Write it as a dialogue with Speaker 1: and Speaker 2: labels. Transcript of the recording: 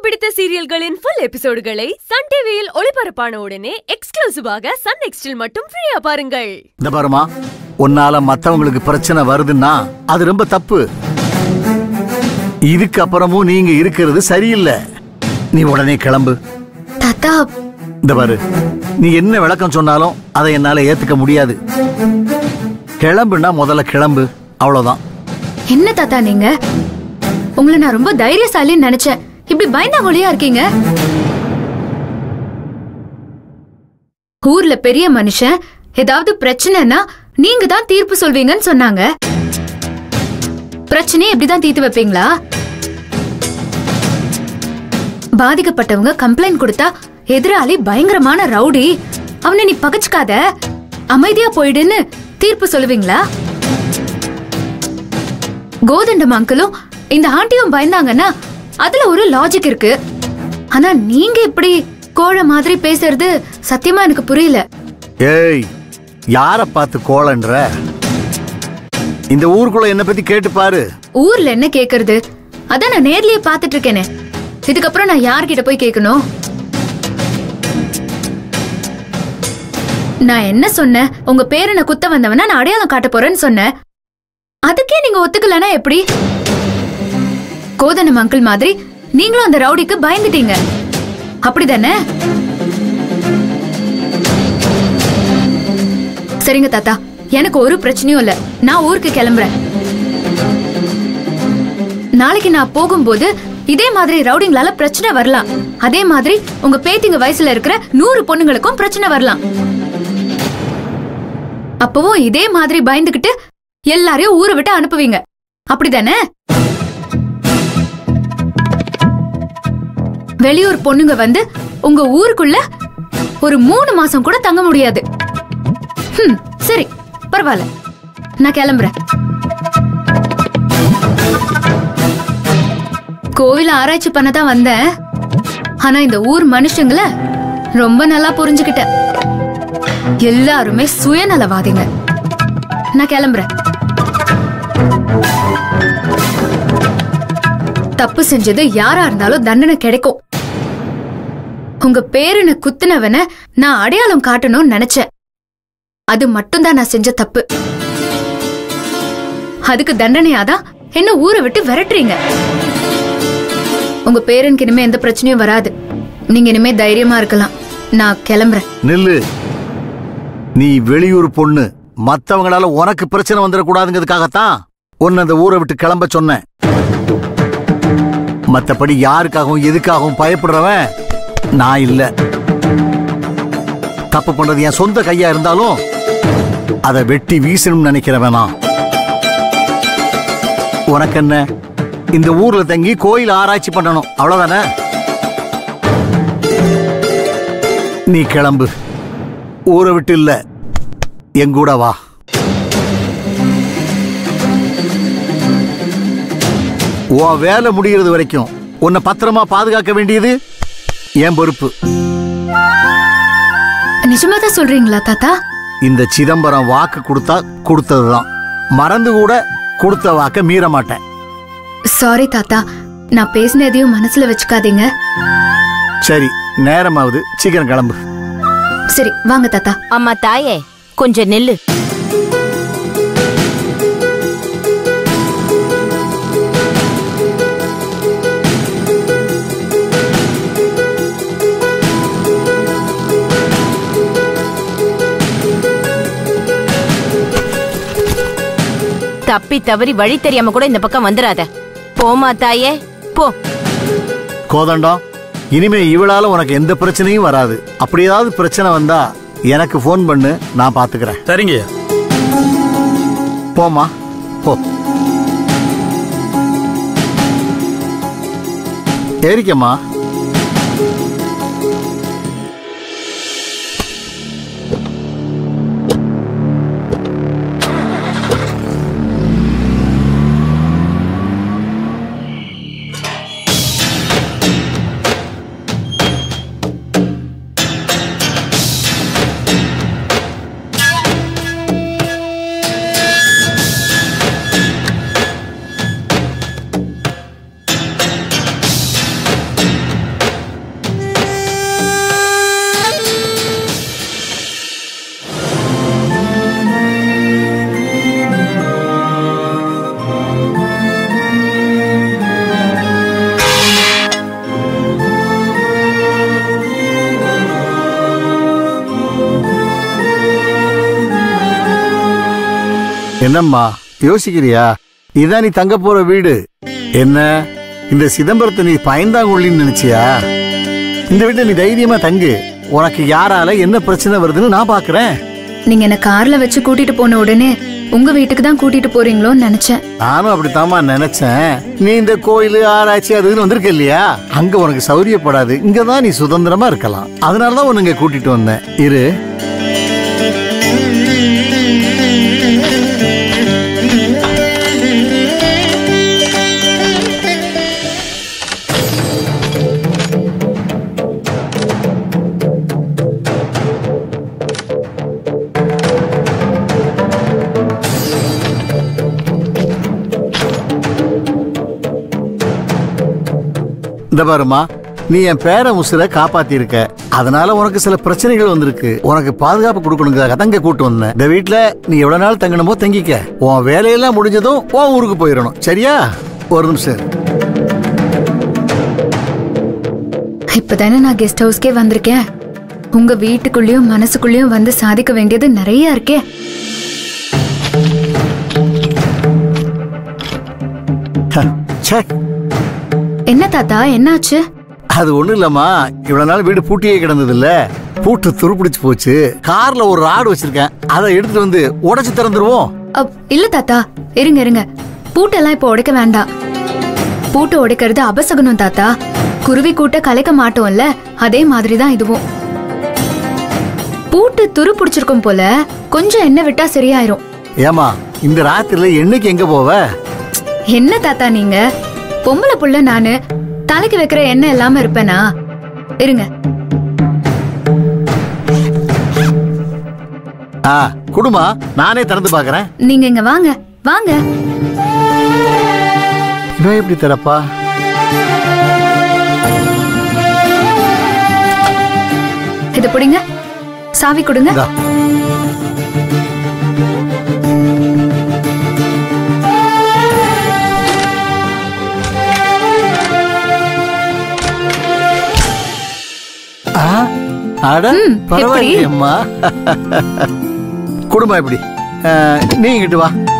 Speaker 1: பிடித்த சீரியல்களின் full எபிசோடுகளை Sun டிவியில் ஒளிபரப்பான உடனே எக்ஸ்க்ளூசிவாக சன் நெக்ஸ்டில் மட்டும் ஃப்ரீயா பாருங்கள்
Speaker 2: இந்த பாருமா உன்னால மத்தவங்களுக்கு பிரச்சனை வருதுன்னா அது ரொம்ப தப்பு இதுக்கு அப்புறமும் நீங்க இருக்கிறது சரியில்லை நீ உடனே கிளம்பு
Speaker 3: தாத்தா
Speaker 2: இந்த பாரு நீ என்ன விளக்கம் சொன்னாலும் அதை என்னால ஏத்துக்க முடியாது கிளம்புனா முதல்ல கிளம்பு அவ்வளவுதான்
Speaker 3: என்ன தாத்தா நீங்க உங்களை நான் ரொம்ப தைரியசாலின்னு நினைச்சேன் இப்படி பயந்தாங்கொழியா இருக்கீங்க ஊர்ல பெரிய மனுஷன் ஏதாவது பிரச்சனைனா நீங்க தான் தீர்ப்பு சொல்வீங்கன்னு சொன்னாங்க பிரச்சனையை இப்படிதான் தீர்த்து வைப்பீங்களா பாதிக்கப்பட்டவங்க கம்ப்ளைண்ட் கொடுத்தா எதிராளி பயங்கரமான ரவுடி அவனை நீ பகச்சுக்காத அமைதியா போயிடுன்னு தீர்ப்பு சொல்லுவீங்களா கோதண்டம் அங்கிளும் இந்த ஆண்டியும் பயந்தாங்கன்னா அதுல ஒரு லாஜிக் இருக்கு ஆனா நீங்க இப்படி கோழ மாதிரி பேசுறது சத்தியமா எனக்கு புரியல
Speaker 2: ஏய் யார பார்த்து கோலன்ற இந்த ஊருக்குள்ள என்ன பத்தி கேட்டு பாரு
Speaker 3: ஊர்ல என்ன கேக்குறது அதான் நான் நேர்லயே பாத்துட்டு இருக்கேனே இதுக்கப்புறம் நான் யார்கிட்ட போய் கேட்கணும் நான் என்ன சொன்னேன் உங்க பேரனை குத்த வந்தவனா நான் அடையாளம் காட்ட போறேன்னு சொன்னேன் அதுக்கே நீங்க ஒத்துக்கலனா எப்படி கோதனம் அங்கிள் மாதிரி நீங்களும் அந்த ரவுடிக்கு பயந்துட்டீங்க அப்படிதானே சரிங்க தாத்தா எனக்கு ஒரு பிரச்சனையும் இல்ல நான் ஊருக்கு கிளம்புறேன் நாளைக்கு நான் போகும்போது இதே மாதிரி ரவுடிங்களால பிரச்சனை வரலாம் அதே மாதிரி உங்க பேத்திங்க வயசுல இருக்கிற நூறு பொண்ணுங்களுக்கும் பிரச்சனை வரலாம் அப்பவும் இதே மாதிரி பயந்துகிட்டு எல்லாரையும் ஊரை விட்டு அனுப்புவீங்க அப்படிதானே வெளியூர் பொண்ணுங்க வந்து உங்க ஊருக்குள்ள ஒரு மூணு மாசம் கூட தங்க முடியாது ஹம், சரி பரவாயில்ல நான் கிளம்புறேன் கோவில் ஆராய்ச்சி பண்ண தான் வந்தேன் ஆனா இந்த ஊர் மனுஷங்கள ரொம்ப நல்லா புரிஞ்சுக்கிட்டேன் எல்லாருமே சுயநலவாதிங்க நான் கிளம்புறேன் தப்பு செஞ்சது யாரா இருந்தாலும் தண்டனை கிடைக்கும் உங்க பேரனை குத்துனவன நான் அடையாளம் காட்டணும்னு நினைச்சேன் அது மட்டும்தான் நான் செஞ்ச தப்பு அதுக்கு தண்டனையாதான் என்ன ஊரை விட்டு விரட்டுறீங்க உங்க பேரனுக்கு இனிமே எந்த பிரச்சனையும் வராது நீங்க இனிமே தைரியமா இருக்கலாம் நான் கிளம்புறேன்
Speaker 2: நில்லு நீ வெளியூர் பொண்ணு மத்தவங்களால உனக்கு பிரச்சனை வந்துடக்கூடாதுங்கிறதுக்காகத்தான் உன்னை அந்த ஊரை விட்டு கிளம்ப சொன்னேன் மத்தபடி யாருக்காகவும் எதுக்காகவும் பயப்படுறவன் நான் இல்ல தப்பு பண்றது என் சொந்த கையா இருந்தாலும் அதை வெட்டி வீசணும்னு நினைக்கிறவன் நான் உனக்கு என்ன இந்த ஊர்ல தங்கி கோயில் ஆராய்ச்சி பண்ணணும் அவ்வளவுதானே நீ கிளம்பு ஊரை விட்டு இல்ல எங்கூட வா உன் வேலை முடிகிறது வரைக்கும் உன்னை பத்திரமா பாதுகாக்க வேண்டியது என் பொறுப்பு
Speaker 3: நிஜமா தான் சொல்றீங்களா தாத்தா
Speaker 2: இந்த சிதம்பரம் வாக்கு கொடுத்தா கொடுத்ததுதான் மறந்து கூட கொடுத்த வாக்க மீற மாட்டேன்
Speaker 3: சாரி தாத்தா நான் பேசினதையும் மனசுல வச்சுக்காதீங்க
Speaker 2: சரி நேரமாவது சீக்கிரம் கிளம்பு
Speaker 3: சரி வாங்க தாத்தா
Speaker 4: அம்மா தாயே கொஞ்சம் நெல்லு தப்பி தவறி வழி தெரியாம கூட இந்த பக்கம் வந்துடாத போமா தாயே போ
Speaker 2: கோதண்டம் இனிமே இவளால உனக்கு எந்த பிரச்சனையும் வராது அப்படி ஏதாவது பிரச்சனை வந்தா எனக்கு ஃபோன் பண்ணு நான் பாத்துக்கிறேன்
Speaker 5: சரிங்க
Speaker 2: போமா போ ஏறிக்கம்மா என்னம்மா யோசிக்கிறியா இதான் நீ தங்க போற வீடு என்ன இந்த சிதம்பரத்தை நீ பயந்தாங்குள்ளின்னு நினைச்சியா இந்த வீட்டை நீ தைரியமா தங்கு உனக்கு யாரால என்ன பிரச்சனை வருதுன்னு நான் பாக்குறேன்
Speaker 3: நீங்க என்ன கார்ல வச்சு கூட்டிட்டு போன உடனே உங்க வீட்டுக்கு தான் கூட்டிட்டு போறீங்களோன்னு நினைச்சேன்
Speaker 2: நானும் அப்படித்தாம்மா நினைச்சேன் நீ இந்த கோயில் ஆராய்ச்சி அதுன்னு வந்திருக்க இல்லையா அங்க உனக்கு சௌரியப்படாது இங்க தான் நீ சுதந்திரமா இருக்கலாம் அதனாலதான் உன்னை இங்க கூட்டிட்டு வந்தேன் இரு இந்த பாருமா நீ என் பேர உசுரை காப்பாத்தி இருக்க அதனால உனக்கு சில பிரச்சனைகள் வந்திருக்கு உனக்கு பாதுகாப்பு கொடுக்கணுங்கிறதுக்காக தான் இங்க கூட்டு வந்தேன் இந்த வீட்ல நீ எவ்வளவு நாள் தங்கணுமோ தங்கிக்க உன் வேலையெல்லாம் முடிஞ்சதும் உன் ஊருக்கு போயிடணும் சரியா ஒரு நிமிஷம் இரு.
Speaker 3: இப்பதானே நான் கெஸ்ட் ஹவுஸ்க்கே வந்திருக்கேன் உங்க வீட்டுக்குள்ளேயும் மனசுக்குள்ளேயும் வந்து சாதிக்க வேண்டியது நிறைய இருக்கே
Speaker 2: ஹ, ச்சே
Speaker 3: என்ன தாத்தா என்னாச்சு
Speaker 2: அது ஒண்ணும் இல்லம்மா இவ்வளவு நாள் வீடு பூட்டியே கிடந்தது இல்ல பூட்டு துருப்பிடிச்சு போச்சு கார்ல ஒரு ராடு வச்சிருக்கேன் அதை எடுத்துட்டு வந்து உடைச்சு திறந்துருவோம்
Speaker 3: அப், இல்ல தாத்தா இருங்க இருங்க பூட்டெல்லாம் இப்போ உடைக்க வேண்டாம் பூட்டு உடைக்கிறது அபசகுனம் தாத்தா குருவி கூட்ட கலைக்க மாட்டோம்ல அதே மாதிரி தான் இதுவும் பூட்டு துரு பிடிச்சிருக்கும் போல கொஞ்சம் எண்ணெய் விட்டா சரியாயிரும்
Speaker 2: ஏமா இந்த ராத்திரில என்னைக்கு எங்க போவ
Speaker 3: என்ன தாத்தா நீங்க பொம்பளை புள்ள நானு தலைக்கு வைக்கிற எண்ணெய் இல்லாம இருப்பேனா இருங்க
Speaker 2: ஆ குடுமா நானே திறந்து பாக்குறேன்
Speaker 3: நீங்க இங்க வாங்க வாங்க
Speaker 2: இவன் எப்படி திறப்பா
Speaker 3: இத பிடிங்க சாவி கொடுங்க
Speaker 2: இந்தா ஆ, அட
Speaker 3: ம்,
Speaker 2: பரவாயில்லையம்மா குடும்பம் எப்படி ஆ, நீ இங்கிட்டு வா